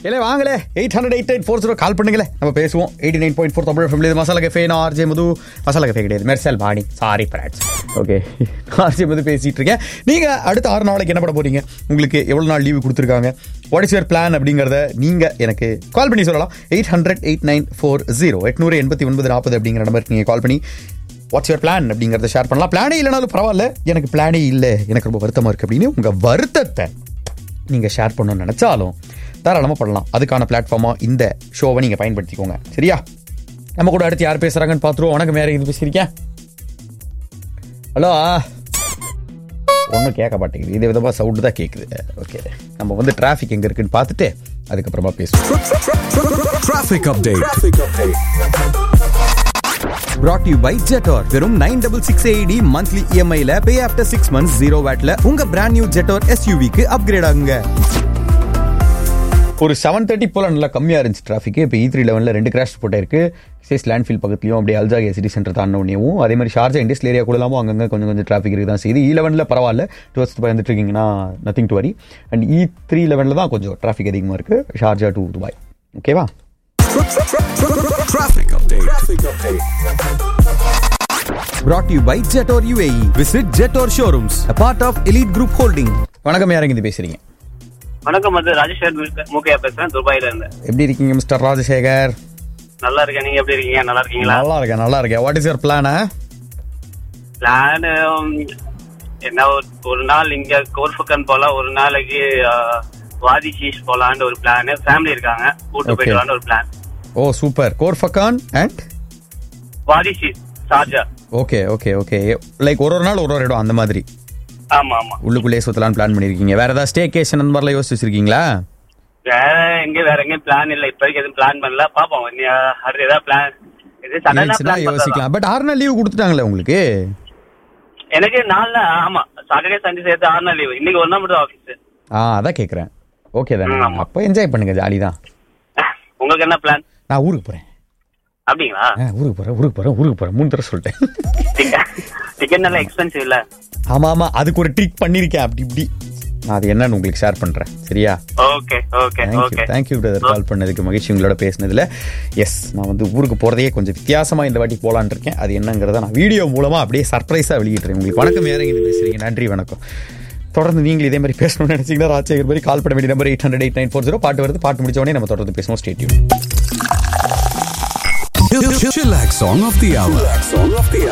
இல்லை வாங்களே eight hundred eight eight four zero call பண்ணுங்களே நம்ம பேசுவோம் eighty nine point four Tamil family masala cafe நான் ஆர்ஜே மது மசாலா கஃபே கிடையாது மெர்சல் பாணி sorry brats okay R J Madhu பேசிட்டு இருக்கேன் நீங்கள் அடுத்த ஆறு நாளைக்கு என்ன பண்ண போறீங்க உங்களுக்கு எவ்வளோ நாள் லீவு கொடுத்துருக்காங்க வாட் இஸ் யுவர் பிளான் அப்படிங்கிறத நீங்கள் எனக்கு கால் பண்ணி சொல்லலாம் eight hundred eight nine four zero எட்நூறு எண்பத்தி ஒன்பது நாற்பது அப்படிங்கிற நம்பருக்கு நீங்கள் கால் பண்ணி வாட்ஸ் யுவர் பிளான் அப்படிங்கிறத ஷேர் பண்ணலாம் பிளானே இல்லைனாலும் பரவாயில்ல எனக்கு பிளானே இல்லை எனக்கு ரொம்ப வருத்தமாக இருக்குது அப்படின்னு உங்கள் வருத்தத்தை நீங்கள் ஷேர் பண்ணணும்னு நினச்சாலும் தாராளமாக பண்ணலாம் அதுக்கான பிளாட்ஃபார்மாக இந்த ஷோவை நீங்கள் பயன்படுத்திக்கோங்க சரியா நம்ம கூட அடுத்து யார் பேசுகிறாங்கன்னு பார்த்துருவோம் வணக்கம் யார் இது பேசியிருக்கேன் ஹலோ ஒன்றும் கேட்க மாட்டேங்குது இதே விதமாக சவுண்டு தான் கேட்குது ஓகே நம்ம வந்து டிராஃபிக் எங்கே இருக்குன்னு பார்த்துட்டு அதுக்கப்புறமா பேசுவோம் Traffic update. Brought to you by Jetor. வெறும் nine double six A D monthly இஎம்ஐல pay after six months zero வேட்ல உங்க பிராண்ட் நியூ ஜெட்டோர் எஸ்யூவிக்கு அப்கிரேட் ஆகுங்க ஒரு செவன் தேர்ட்டி போல் நல்லா கம்மியாக இருந்துச்சு டிராஃபிக் இப்போ இ த்ரீ லெவனில் ரெண்டு கிராஷ் போட்டே இருக்கு சேஸ் லேண்ட்ஃபீல் பக்கத்துலையும் அப்படியே அல்ஜாகிய சிட்டி சென்டர் தாண்ட உடனேவும் அதே மாதிரி ஷார்ஜா இண்டஸ்ட்ரியல் ஏரியா கூடலாமும் அங்கங்கே கொஞ்சம் கொஞ்சம் டிராஃபிக் இருக்கு தான் செய்யுது இ லெவனில் பரவாயில்ல டுவர்ஸ்ட் போய் வந்துட்டு இருக்கீங்கன்னா nothing to worry and E three லெவனில் தான் கொஞ்சம் டிராஃபிக் அதிகமாக இருக்கு ஷார்ஜா டு துபாய் ஓகேவா Traffic update. Brought to you by Jetor UAE. Visit Jetor showrooms, a part of Elite Group Holding. வணக்கம் யாருங்க இது பேசுறீங்க வணக்கம் வந்து ராஜேஸ்வர் மூக்கையா பேசுறேன் துபாயில இருந்து எப்படி இருக்கீங்க மிஸ்டர் ராஜசேகர் நல்லா இருக்கேன் நீங்க எப்படி இருக்கீங்க நல்லா இருக்கீங்களா நல்லா இருக்கேன் நல்லா இருக்கேன் வாட் இஸ் யுவர் பிளானா பிளான் என்ன ஒரு- ஒரு நாள் இங்க கோர்ஃபுக்கன் போலாம் ஒரு நாளைக்கு அஹ், வாதி சீஸ் போலான்னு ஒரு பிளான் ஃபேமிலி இருக்காங்க கூட்டு Okay. போயிட்டு வரலான்னு ஒரு plan oh super Khor Fakkan and Wadi Shees Sharjah okay okay okay like ஒரு ஒரு நாள் ஒரு ஒரு இடம் அந்த மாதிரி ஆமா ஆமா உள்ளுக்குள்ளே சுத்தலாம்னு பிளான் பண்ணிருக்கீங்க வேற ஏதாவது ஸ்டேகேஷன் அந்த மாதிரிலாம் யோசிச்சு வச்சிருக்கீங்களா வேற எங்க வேற எங்கேயும் பிளான் இல்ல இப்போதைக்கு எதுவும் பிளான் பண்ணல பாப்போம் இனி, அஹ், அடுத்து ஏதாவது பிளான் இது சடனா இருந்துச்சுன்னா பிளான் யோசிக்கலாம் பட் ஆறு நாள் லீவ் கொடுத்துட்டாங்களே உங்களுக்கு எனக்கு நாலுல ஆமா சாட்டர்டே சண்டே சேர்த்து ஆறு நாள் லீவு இன்னைக்கு ஒரு நாள் மட்டும் ஆஃபீஸ் ஆ அதான் கேட்குறேன் ஓகே தானே ம், ஆமா. அப்போ என்ஜாய் பண்ணுங்க ஜாலி தான் உங்களுக்கு என்ன பிளான் நான் ஊருக்கு போகிறேன் அப்படிங்களா ஊருக்கு போகிறேன் ஊருக்கு போகிறேன் ஊருக்கு போகிறேன் மூணு தடவை சொல்லிட்டேன் டிக்கெட் நல்லா எக்ஸ்பென்சிவ் இல்ல ஆமாம் ஆமாம் அதுக்கு ஒரு ட்ரிக் பண்ணியிருக்கேன் அப்படி இப்படி நான் அது என்னன்னு உங்களுக்கு ஷேர் பண்ணுறேன் சரியா okay okay thank you okay thank you brother call பண்ணதுக்கு மகிழ்ச்சி உங்களோட பேசினதுல எஸ் நான் வந்து ஊருக்கு போகிறதையே கொஞ்சம் வித்தியாசமாக இந்த வாட்டி போகலான் இருக்கேன் அது என்னங்கிறத நான் வீடியோ மூலமாக அப்படியே சர்ப்ரைஸாக வெளியிட்டுறேன் உங்களுக்கு வணக்கம் யாரும் இங்கே பேசுறீங்க நன்றி வணக்கம் தொடர்ந்து நீங்கள் இதே மாதிரி பேசணும்னு நினைச்சீங்கன்னா ராஜசேகர் மாதிரி கால் பண்ண வேண்டிய number eight hundred eight nine four zero பாட்டு வருது பாட்டு முடிச்ச உடனே நம்ம தொடர்ந்து பேசுவோம் stay tuned Chillax song of the hour.